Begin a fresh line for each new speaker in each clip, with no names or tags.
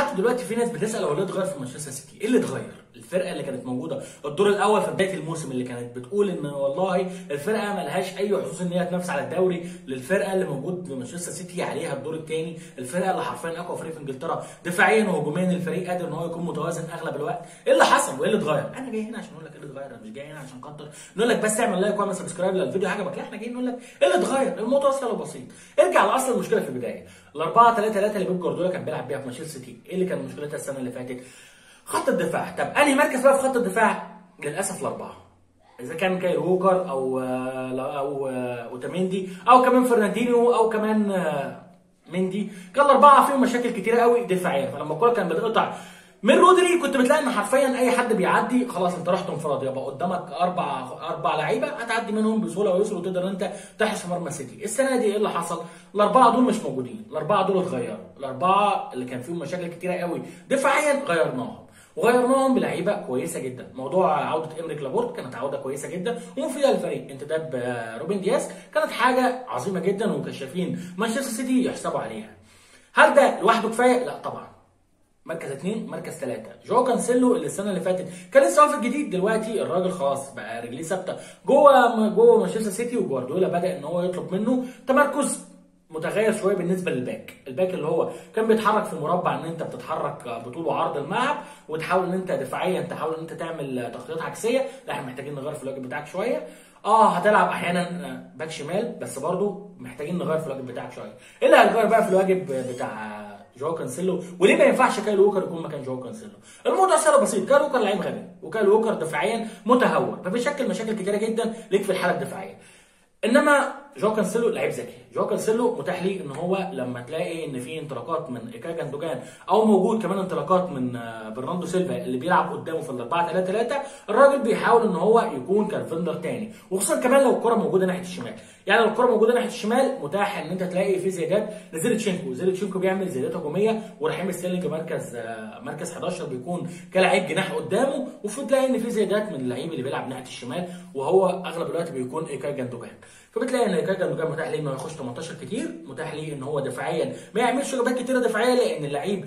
لحد دلوقتي في ناس بتسال هو ليه اتغير في مانشستر سيتي؟ ايه اللي اتغير؟ الفرقه اللي كانت موجوده الدور الاول في بدايه الموسم اللي كانت بتقول ان والله الفرقه ما لهاش اي حظوظ ان هي تنافس على الدوري للفرقه اللي موجود في مانشستر سيتي عليها الدور الثاني، الفرقه اللي حرفيا اقوى فريق في انجلترا دفاعيا وهجوميا الفريق قادر ان هو يكون متوازن اغلب الوقت، ايه اللي حصل وايه اللي اتغير؟ انا جاي هنا عشان اقول لك ايه اللي اتغير انا مش جاي هنا عشان خاطر نقول لك بس اعمل لايك واعمل سبسكرايب للفيديو عجبك لا احنا جايين نقول لك ايه اللي اتغير؟ الموضوع سهل وبسيط، ارجع لاصل المشكله في البدايه، ال 4 3 3 اللي بيب جوارديولا كان بيلعب بيها في مانشستر سيتي، ايه اللي كان مشكلتها السنه اللي فاتت؟ خط الدفاع، طب انهي مركز بقى في خط الدفاع؟ للاسف الاربعه. اذا كان كايل ووكر او او اوتاميندي او كمان فرناندينيو او كمان مندي كان الاربعه فيهم مشاكل كتيره قوي دفاعيا فلما الكوره كانت بتقطع من رودري كنت بتلاقي ان حرفيا اي حد بيعدي خلاص انت رحت انفراد يبقى قدامك اربع اربع لعيبه هتعدي منهم بسهوله ويسر وتقدر ان انت تحرس في مرمى سيتي السنه دي ايه اللي حصل الاربعه دول مش موجودين الاربعه دول اتغيروا الاربعه اللي كان فيهم مشاكل كتيره قوي دفاعيا غيرناهم وغيرناهم بلعيبه كويسه جدا موضوع عوده امريك لابورت كانت عوده كويسه جدا ومفيده للفريق انتداب روبن دياس كانت حاجه عظيمه جدا وكشافين مانشستر سيتي يحسبوا عليها هل ده لوحده كفايه لا طبعا مركز اثنين مركز ثلاثة جو كانسيلو اللي السنة اللي فاتت كان لسه واقف جديد دلوقتي الراجل خلاص بقى رجليه ثابتة جوه جوه مانشستر سيتي وجوارديولا بدأ ان هو يطلب منه تمركز متغير شويه بالنسبه للباك، الباك اللي هو كان بيتحرك في مربع ان انت بتتحرك بطول وعرض الملعب وتحاول ان انت دفاعيا تحاول ان انت تعمل تغطيات عكسيه، لا احنا محتاجين نغير في الواجب بتاعك شويه، اه هتلعب احيانا باك شمال بس برضه محتاجين نغير في الواجب بتاعك شويه، ايه اللي هيغير بقى في الواجب بتاع جو كانسيلو وليه ما ينفعش كايل ووكر يكون مكان جو كانسيلو الموضوع سهل بسيط كايل ووكر لعيب غبي وكايل ووكر دفاعيا متهور فبيشكل مشاكل كتيره جدا ليك في الحاله الدفاعيه انما جو كانسيلو لعيب ذكي جو كانسيلو متاح ليه ان هو لما تلاقي ان في انطلاقات من ايكاي جاندوجان او موجود كمان انطلاقات من برناردو سيلفا اللي بيلعب قدامه في ال 4 3 3 الراجل بيحاول ان هو يكون كالفندر تاني وخصوصا كمان لو الكره موجوده ناحيه الشمال يعني لو الكره موجوده ناحيه الشمال متاح ان انت تلاقي في زيادات لزيلتشينكو زيلتشينكو بيعمل زيادات هجوميه ورحيم ستيرلينج مركز مركز 11 بيكون كلاعب جناح قدامه وفي تلاقي ان في زيادات من اللعيب اللي بيلعب ناحيه الشمال وهو اغلب الوقت بيكون ايكاي جاندوجان فبتلاقي ان ايكاي جاندوجان متاح ليه انه يخش 18 كتير متاح ليه ان هو دفاعيا ما يعملش واجبات كتيره دفاعيه لان اللعيب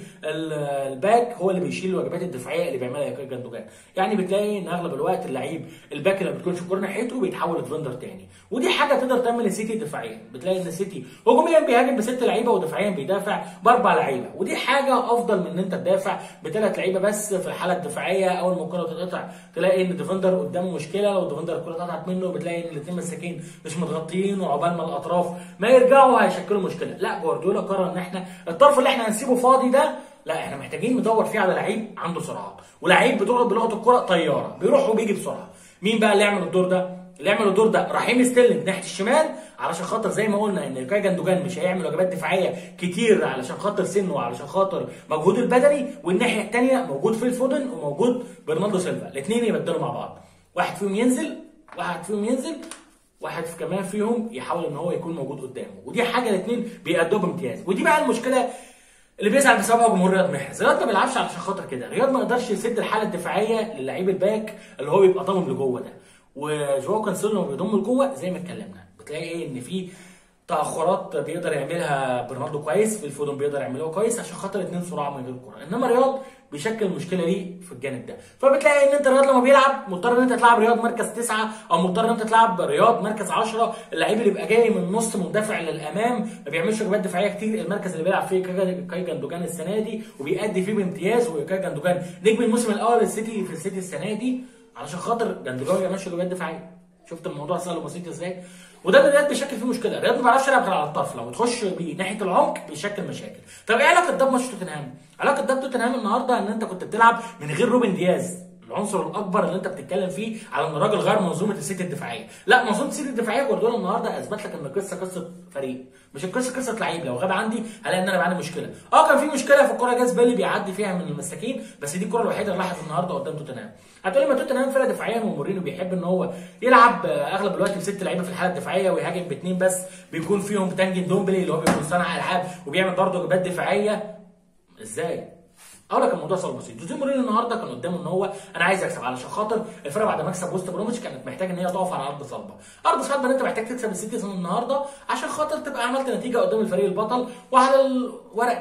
الباك هو اللي بيشيل الواجبات الدفاعيه اللي بيعملها ايكاي جاندوجان يعني بتلاقي ان اغلب الوقت اللعيب الباك اللي ما بتكونش الكوره ناحيته بيتحول لديفندر تاني ودي حاجه تقدر تعمل السيتي دفاعيا بتلاقي ان السيتي هجوميا بيهاجم بست لعيبه ودفاعيا بيدافع باربع لعيبه ودي حاجه افضل من ان انت تدافع بثلاث لعيبه بس في الحاله الدفاعيه اول ما الكره تتقطع تلاقي ان الديفندر قدامه مشكله لو الديفندر الكره اتقطعت منه بتلاقي ان الاثنين مساكين مش متغطيين وعقبال ما الاطراف ما يرجعوا هيشكلوا مشكله لا جوارديولا قرر ان احنا الطرف اللي احنا هنسيبه فاضي ده لا احنا محتاجين ندور فيه على لعيب عنده سرعه ولعيب بتقعد بلغه الكره طياره بيروح وبيجي بسرعه مين بقى اللي يعمل الدور ده اللي يعمل الدور ده رحيم ستيرلينج ناحيه الشمال علشان خاطر زي ما قلنا ان كاي جندوجان مش هيعمل واجبات دفاعيه كتير علشان خاطر سنه وعلشان خاطر مجهوده البدني والناحيه الثانيه موجود فيل فودن وموجود برناردو سيلفا الاثنين يبدلوا مع بعض واحد فيهم ينزل واحد فيهم ينزل واحد كمان فيهم يحاول ان هو يكون موجود قدامه ودي حاجه الاثنين بيأدوا بامتياز ودي بقى المشكله اللي بيزعل بسببها جمهور رياض محرز رياض ما بيلعبش علشان خاطر كده رياض ما يقدرش يسد الحاله الدفاعيه للعيب الباك اللي هو بيبقى ضامن لجوه ده وجواو كانسيلو لما بيضم لجوه زي ما اتكلمنا بتلاقي ايه ان في تاخرات بيقدر يعملها برناردو كويس في الفودن بيقدر يعملها كويس عشان خاطر اتنين صراع من غير كوره انما رياض بيشكل مشكله ليه في الجانب ده فبتلاقي ان انت رياض لما بيلعب مضطر ان انت تلعب رياض مركز تسعه او مضطر ان انت تلعب رياض مركز 10 اللعيب اللي بيبقى جاي من النص مندفع للامام ما بيعملش واجبات دفاعيه كتير المركز اللي بيلعب فيه كاي جندوجان السنه دي وبيأدي فيه بامتياز وكاي جندوجان نجم الموسم الاول للسيتي في السيتي السنه دي علشان خاطر جندوجان ما بيعملش واجبات دفاعيه شفت الموضوع سهل وبسيط ازاي وده اللي رياض بيشكل فيه مشكله رياض ما بيعرفش يلعب غير على الطرف لو تخش بيه ناحيه العمق بيشكل مشاكل طب ايه علاقه ده بماتش توتنهام علاقه ده بتوتنهام النهارده ان انت كنت بتلعب من غير روبن دياز العنصر الاكبر اللي انت بتتكلم فيه على ان الراجل غير منظومه السيتي الدفاعيه لا منظومه السيتي الدفاعيه جوارديولا النهارده اثبت لك ان القصه قصه فريق مش القصه قصه لعيب لو غاب عندي هلاقي ان انا عندي مشكله اه كان في مشكله في الكره جاز بالي بيعدي فيها من المساكين بس دي الكره الوحيده اللي راحت النهارده قدام توتنهام هتقولي ما توتنهام فرقه دفاعيا ومورينو بيحب ان هو يلعب اغلب الوقت بست لعيبه في الحاله الدفاعيه ويهاجم باثنين بس بيكون فيهم تانجن دومبلي اللي هو بيكون صانع العاب وبيعمل برضه واجبات دفاعيه ازاي؟ اقول لك الموضوع سهل بسيط جوزيه مورينيو النهارده كان قدامه ان هو انا عايز اكسب علشان خاطر الفرقه بعد ما اكسب وسط بروميتش كانت محتاجه ان هي تقف على ارض صلبه ارض صلبه ان انت محتاج تكسب السيتي النهارده عشان خاطر تبقى عملت نتيجه قدام الفريق البطل وعلى الورق كده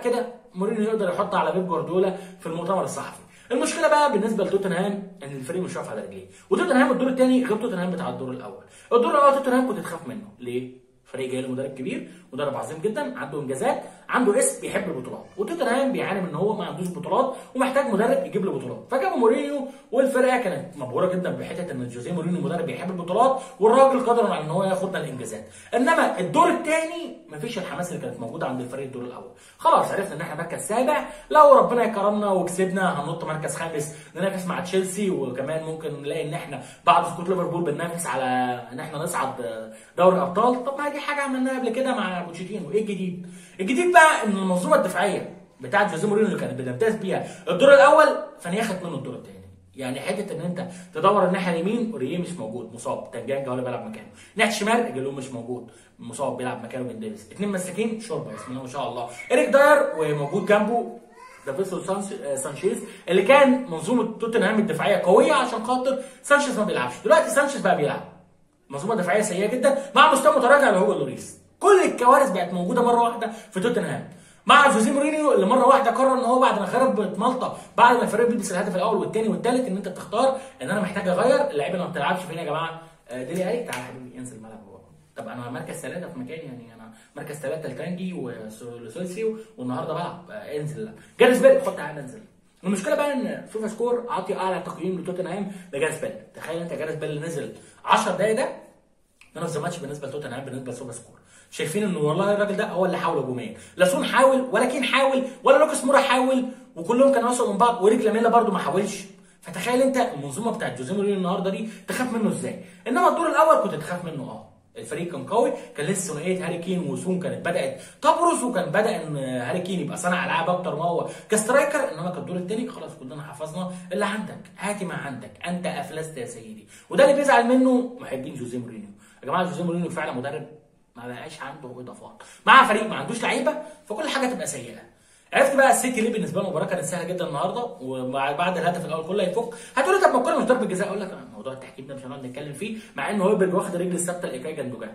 مورينيو يقدر يحط على بيب جوارديولا في المؤتمر الصحفي المشكله بقى بالنسبه لتوتنهام ان الفريق مش واقف على رجليه وتوتنهام الدور الثاني غير توتنهام بتاع الدور الاول الدور الاول توتنهام كنت تخاف منه ليه فريق جاي له مدرب كبير مدرب عظيم جدا عنده انجازات عنده اسم بيحب البطولات وتوتنهام بيعاني من ان هو ما عندوش بطولات ومحتاج مدرب يجيب له بطولات فجابوا مورينيو والفرقه كانت مبهوره جدا بحته ان جوزيه مورينيو مدرب بيحب البطولات والراجل قادر على ان هو ياخدنا الانجازات انما الدور الثاني مفيش الحماس اللي كانت موجوده عند الفريق الدور الاول خلاص عرفنا ان احنا مركز سابع لو ربنا يكرمنا وكسبنا هننط مركز خامس ننافس مع تشيلسي وكمان ممكن نلاقي ان احنا بعد سقوط ليفربول بننافس على ان احنا نصعد دوري الابطال طب ما دي حاجه عملناها قبل كده مع بوتشيتينو ايه الجديد؟ الجديد بقى ان المنظومه الدفاعيه بتاعت جوزيه مورينيو اللي كانت بتمتاز بيها الدور الاول فنيخت منه الدور الثاني يعني حته ان انت تدور الناحيه اليمين اوريه مش موجود مصاب تنجانجا هو اللي بيلعب مكانه ناحيه الشمال جالو مش موجود مصاب بيلعب مكانه بن ديفيس اثنين مساكين شوربه بسم الله ما شاء الله ايريك داير وموجود جنبه دافيسو سانشيز اللي كان منظومه توتنهام الدفاعيه قويه عشان خاطر سانشيز ما بيلعبش دلوقتي سانشيز بقى بيلعب منظومه دفاعيه سيئه جدا مع مستوى متراجع لهوجو لوريس كل الكوارث بقت موجوده مره واحده في توتنهام مع جوزيه مورينيو اللي مره واحده قرر ان هو بعد ما خرب مالطا بعد ما الفريق بيلبس الهدف الاول والثاني والثالث ان انت بتختار ان انا محتاج اغير اللعيبه اللي ما بتلعبش فين يا جماعه ديلي اي تعالى حبيبي انزل الملعب هو طب انا مركز ثلاثه في مكاني يعني انا مركز ثلاثه لتانجي وسولسيو والنهارده بلعب انزل جاريس بيل خد تعالى انزل المشكله بقى ان سوفا سكور عاطي اعلى تقييم لتوتنهام لجاريس بيل تخيل انت جاريس بيل اللي نزل 10 دقايق ده مان اوف ذا ماتش بالنسبه لتوتنهام بالنسبه لسوبر سكور شايفين ان والله الراجل ده هو اللي حاول هجوميا لا سون حاول ولا كين حاول ولا لوكاس مورا حاول وكلهم كانوا اسوء من بعض وريك لاميلا برده ما حاولش فتخيل انت المنظومه بتاعت جوزيه مورينيو النهارده دي تخاف منه ازاي انما الدور الاول كنت تخاف منه اه الفريق كان قوي كان لسه ثنائيه هاري كين وسون كانت بدات تبرز وكان بدا ان هاري كين يبقى صانع العاب اكتر ما هو كسترايكر انما كان الدور الثاني خلاص كلنا حفظنا اللي عندك هاتي ما عندك انت افلست يا سيدي وده اللي بيزعل منه محبين جوزيه مورينيو يا جماعه جوزيه مورينيو فعلا مدرب ما بقاش عنده اضافات مع فريق ما عندوش لعيبه فكل حاجه تبقى سيئه عرفت بقى السيتي ليه بالنسبه له المباراه كانت سهله جدا النهارده وبعد الهدف الاول كله هيفك هتقول لي طب ما الكوره مش ضربه جزاء اقول لك موضوع التحكيم ده مش هنقعد نتكلم فيه مع ان هويبرج واخد رجل الثابته لايكاي جندوجان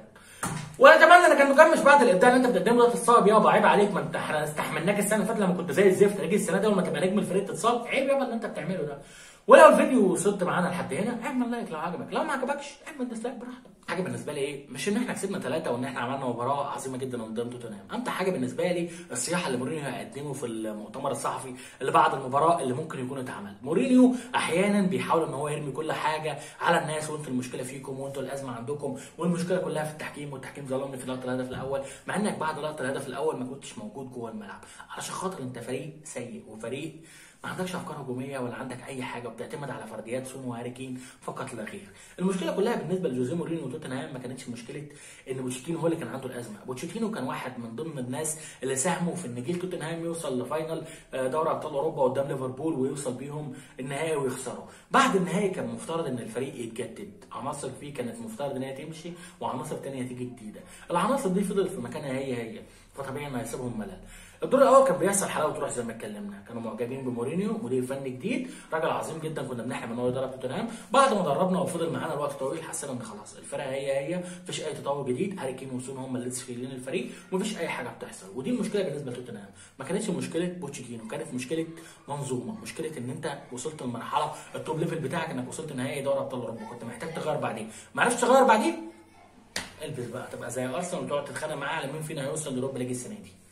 واتمنى ان جندوجان مش بعد الابداع اللي انت بتقدمه ده تتصاب يابا عيب عليك ما انت احنا استحملناك السنه اللي فاتت لما كنت زي الزفت رجل السنه دي اول ما تبقى نجم الفريق تتصاب عيب يابا اللي انت بتعمله ده ولو الفيديو وصلت معانا لحد هنا اعمل لايك لو عجبك لو ما عجبكش اعمل ديسلايك براحتك حاجه بالنسبه لي ايه مش ان احنا كسبنا ثلاثه وان احنا عملنا مباراه عظيمه جدا قدام توتنهام امتع حاجه بالنسبه لي الصياحه اللي مورينيو هيقدمه في المؤتمر الصحفي اللي بعد المباراه اللي ممكن يكون اتعمل مورينيو احيانا بيحاول ان هو يرمي كل حاجه على الناس وانتوا المشكله فيكم وانتوا الازمه عندكم والمشكله كلها في التحكيم والتحكيم ظلمني في لقطه الهدف الاول مع انك بعد لقطه الهدف الاول ما كنتش موجود جوه الملعب علشان خاطر انت فريق سيء وفريق ما عندكش افكار هجوميه ولا عندك اي حاجه وبتعتمد على فرديات سون وهاري كين فقط لا غير. المشكله كلها بالنسبه لجوزيه مورينيو وتوتنهام ما كانتش مشكله ان بوتشيتينو هو اللي كان عنده الازمه، بوتشيتينو كان واحد من ضمن الناس اللي ساهموا في ان جيل توتنهام يوصل لفاينل دوري ابطال اوروبا قدام ليفربول ويوصل بيهم النهائي ويخسروا. بعد النهائي كان مفترض ان الفريق يتجدد، عناصر فيه كانت مفترض ان هي تمشي وعناصر ثانيه تيجي جديده. العناصر دي فضلت في مكانها هي هي فطبيعي انه هيسيبهم ملل. الدور الاول كان بيحصل حلاوه روح زي ما اتكلمنا كانوا معجبين بمورينيو مدير فني جديد راجل عظيم جدا كنا بنحلم ان هو يدرب توتنهام بعد ما دربنا وفضل معانا الوقت طويل حسينا ان خلاص الفرقه هي هي مفيش اي تطور جديد هاري كين وسون هم اللي لسه شايلين الفريق ومفيش اي حاجه بتحصل ودي المشكله بالنسبه لتوتنهام ما كانتش مشكله بوتشيتينو كانت مشكله منظومه مشكله ان انت وصلت لمرحله التوب ليفل بتاعك انك وصلت نهائي دوري ابطال اوروبا كنت محتاج تغير بعدين ما عرفتش تغير بعدين البس بقى تبقى زي ارسنال وتقعد تتخانق معاه على مين فينا هيوصل لاوروبا ليج السنه دي